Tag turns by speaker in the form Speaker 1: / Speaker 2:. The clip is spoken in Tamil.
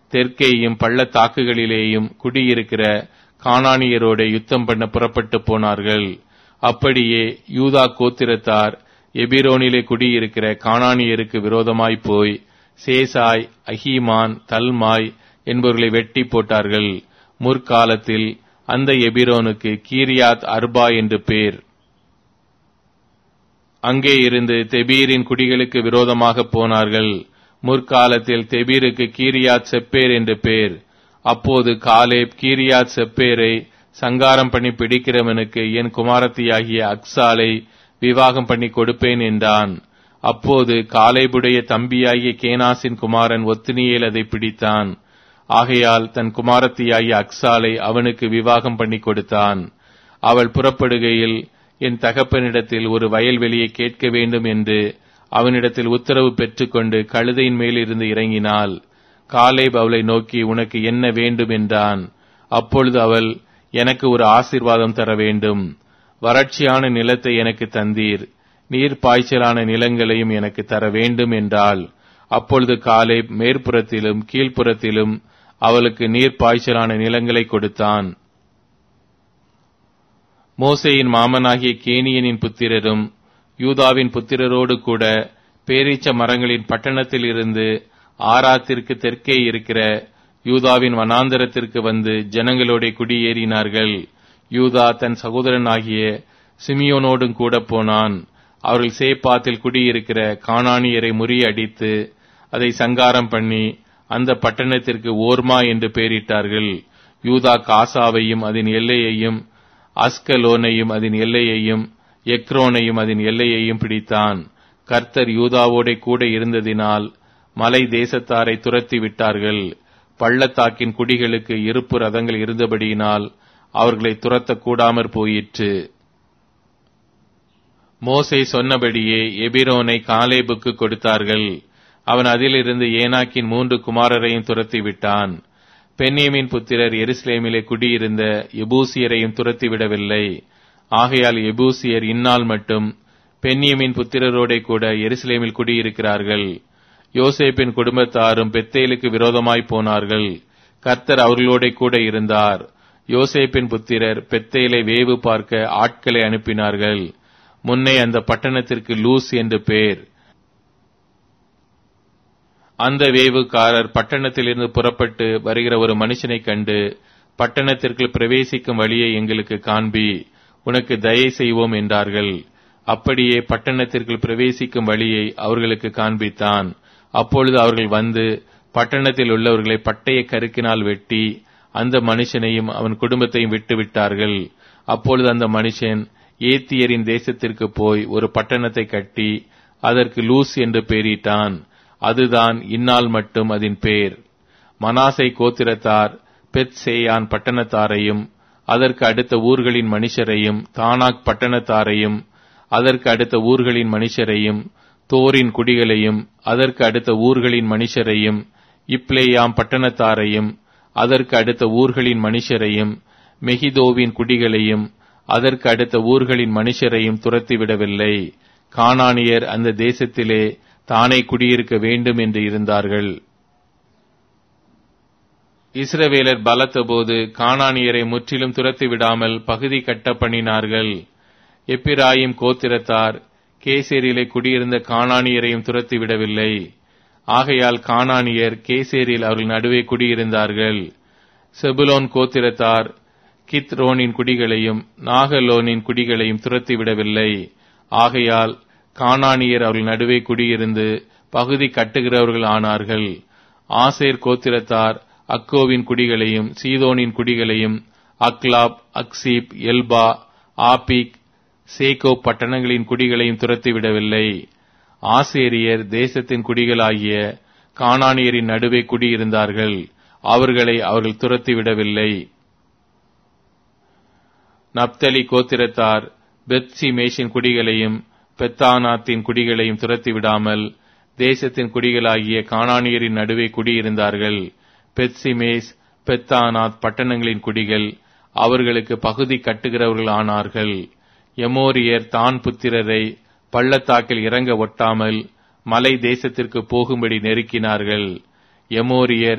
Speaker 1: தெற்கேயும் பள்ளத்தாக்குகளிலேயும் குடியிருக்கிற கானானியரோட யுத்தம் பண்ண புறப்பட்டு போனார்கள் அப்படியே யூதா கோத்திரத்தார் எபிரோனிலே குடியிருக்கிற கானானியருக்கு விரோதமாய் போய் சேசாய் அஹீமான் தல்மாய் என்பவர்களை வெட்டி போட்டார்கள் முற்காலத்தில் அந்த எபிரோனுக்கு கீரியாத் அர்பா என்று பேர் அங்கே இருந்து தெபீரின் குடிகளுக்கு விரோதமாக போனார்கள் முற்காலத்தில் தெபீருக்கு கீரியாத் செப்பேர் என்று பேர் அப்போது காலேப் கீரியாத் செப்பேரை சங்காரம் பண்ணி பிடிக்கிறவனுக்கு என் குமாரத்தியாகிய அக்சாலை விவாகம் பண்ணி கொடுப்பேன் என்றான் அப்போது காலேபுடைய தம்பியாகிய கேனாசின் குமாரன் ஒத்தினியேல் அதை பிடித்தான் ஆகையால் தன் குமாரத்தியாகிய அக்சாலை அவனுக்கு விவாகம் பண்ணி கொடுத்தான் அவள் புறப்படுகையில் என் தகப்பனிடத்தில் ஒரு வயல்வெளியை கேட்க வேண்டும் என்று அவனிடத்தில் உத்தரவு பெற்றுக்கொண்டு கழுதையின் மேலிருந்து இறங்கினாள் காலேப் அவளை நோக்கி உனக்கு என்ன வேண்டும் என்றான் அப்பொழுது அவள் எனக்கு ஒரு ஆசீர்வாதம் தர வேண்டும் வறட்சியான நிலத்தை எனக்கு தந்தீர் நீர் பாய்ச்சலான நிலங்களையும் எனக்கு தர வேண்டும் என்றாள் அப்பொழுது காலேப் மேற்புறத்திலும் கீழ்ப்புறத்திலும் அவளுக்கு நீர் பாய்ச்சலான நிலங்களை கொடுத்தான் மோசேயின் மாமனாகிய கேனியனின் புத்திரரும் யூதாவின் புத்திரரோடு கூட பேரீச்ச மரங்களின் பட்டணத்தில் இருந்து ஆராத்திற்கு தெற்கே இருக்கிற யூதாவின் வனாந்தரத்திற்கு வந்து ஜனங்களோட குடியேறினார்கள் யூதா தன் சகோதரனாகிய சிமியோனோடும் கூட போனான் அவர்கள் சேப்பாத்தில் குடியிருக்கிற காணானியரை முறியடித்து அதை சங்காரம் பண்ணி அந்த பட்டணத்திற்கு ஓர்மா என்று பெயரிட்டார்கள் யூதா காசாவையும் அதன் எல்லையையும் அஸ்கலோனையும் அதன் எல்லையையும் எக்ரோனையும் அதன் எல்லையையும் பிடித்தான் கர்த்தர் யூதாவோட கூட இருந்ததினால் மலை தேசத்தாரை துரத்தி விட்டார்கள் பள்ளத்தாக்கின் குடிகளுக்கு இருப்பு ரதங்கள் இருந்தபடியினால் அவர்களை துரத்த கூடாமற் போயிற்று மோசை சொன்னபடியே எபிரோனை காலேபுக்கு கொடுத்தார்கள் அவன் அதிலிருந்து ஏனாக்கின் மூன்று குமாரரையும் துரத்தி விட்டான் பென்னியமின் புத்திரர் எருசலேமிலே குடியிருந்த எபூசியரையும் துரத்திவிடவில்லை ஆகையால் எபூசியர் இந்நாள் மட்டும் பென்னியமின் புத்திரரோட கூட எருசலேமில் குடியிருக்கிறார்கள் யோசேப்பின் குடும்பத்தாரும் பெத்தேலுக்கு விரோதமாய் போனார்கள் கர்த்தர் அவர்களோட கூட இருந்தார் யோசேப்பின் புத்திரர் பெத்தேலை வேவு பார்க்க ஆட்களை அனுப்பினார்கள் முன்னே அந்த பட்டணத்திற்கு லூஸ் என்று பேர் அந்த வேவுக்காரர் பட்டணத்திலிருந்து புறப்பட்டு வருகிற ஒரு மனுஷனைக் கண்டு பட்டணத்திற்குள் பிரவேசிக்கும் வழியை எங்களுக்கு காண்பி உனக்கு தயை செய்வோம் என்றார்கள் அப்படியே பட்டணத்திற்குள் பிரவேசிக்கும் வழியை அவர்களுக்கு காண்பித்தான் அப்பொழுது அவர்கள் வந்து பட்டணத்தில் உள்ளவர்களை பட்டய கருக்கினால் வெட்டி அந்த மனுஷனையும் அவன் குடும்பத்தையும் விட்டு விட்டார்கள் அப்பொழுது அந்த மனுஷன் ஏத்தியரின் தேசத்திற்கு போய் ஒரு பட்டணத்தை கட்டி அதற்கு லூஸ் என்று பெயரிட்டான் அதுதான் இந்நாள் மட்டும் அதன் பேர் மனாசை கோத்திரத்தார் பெத் சேயான் பட்டணத்தாரையும் அதற்கு அடுத்த ஊர்களின் மனுஷரையும் தானாக் பட்டணத்தாரையும் அதற்கு அடுத்த ஊர்களின் மனுஷரையும் தோரின் குடிகளையும் அதற்கு அடுத்த ஊர்களின் மனுஷரையும் இப்ளேயாம் பட்டணத்தாரையும் அதற்கு அடுத்த ஊர்களின் மனுஷரையும் மெகிதோவின் குடிகளையும் அதற்கு அடுத்த ஊர்களின் மனுஷரையும் துரத்திவிடவில்லை கானானியர் அந்த தேசத்திலே தானே குடியிருக்க வேண்டும் என்று இருந்தார்கள் இஸ்ரவேலர் பலத்தபோது கானானியரை முற்றிலும் துரத்தி விடாமல் பகுதி கட்ட பண்ணினார்கள் எப்பிராயிம் கோத்திரத்தார் கேசேரியிலே குடியிருந்த கானானியரையும் துரத்தி விடவில்லை ஆகையால் கானானியர் கேசேரியில் அவர்கள் நடுவே குடியிருந்தார்கள் செபுலோன் கோத்திரத்தார் கித்ரோனின் குடிகளையும் நாகலோனின் குடிகளையும் துரத்தி விடவில்லை ஆகையால் கானானியர் அவர்கள் நடுவே குடியிருந்து பகுதி கட்டுகிறவர்கள் ஆனார்கள் ஆசேர் கோத்திரத்தார் அக்கோவின் குடிகளையும் சீதோனின் குடிகளையும் அக்லாப் அக்சீப் எல்பா ஆபிக் சேகோ பட்டணங்களின் குடிகளையும் துரத்திவிடவில்லை ஆசேரியர் தேசத்தின் குடிகளாகிய கானானியரின் நடுவே குடியிருந்தார்கள் அவர்களை அவர்கள் துரத்திவிடவில்லை நப்தலி கோத்திரத்தார் பெத்சி மேஷின் குடிகளையும் பெத்தானாத்தின் குடிகளையும் துரத்தி விடாமல் தேசத்தின் குடிகளாகிய கானானியரின் நடுவே குடியிருந்தார்கள் பெத்சிமேஸ் பெத்தானாத் பட்டணங்களின் குடிகள் அவர்களுக்கு பகுதி கட்டுகிறவர்கள் ஆனார்கள் எமோரியர் தான் புத்திரரை பள்ளத்தாக்கில் இறங்க ஒட்டாமல் மலை தேசத்திற்கு போகும்படி நெருக்கினார்கள் எமோரியர்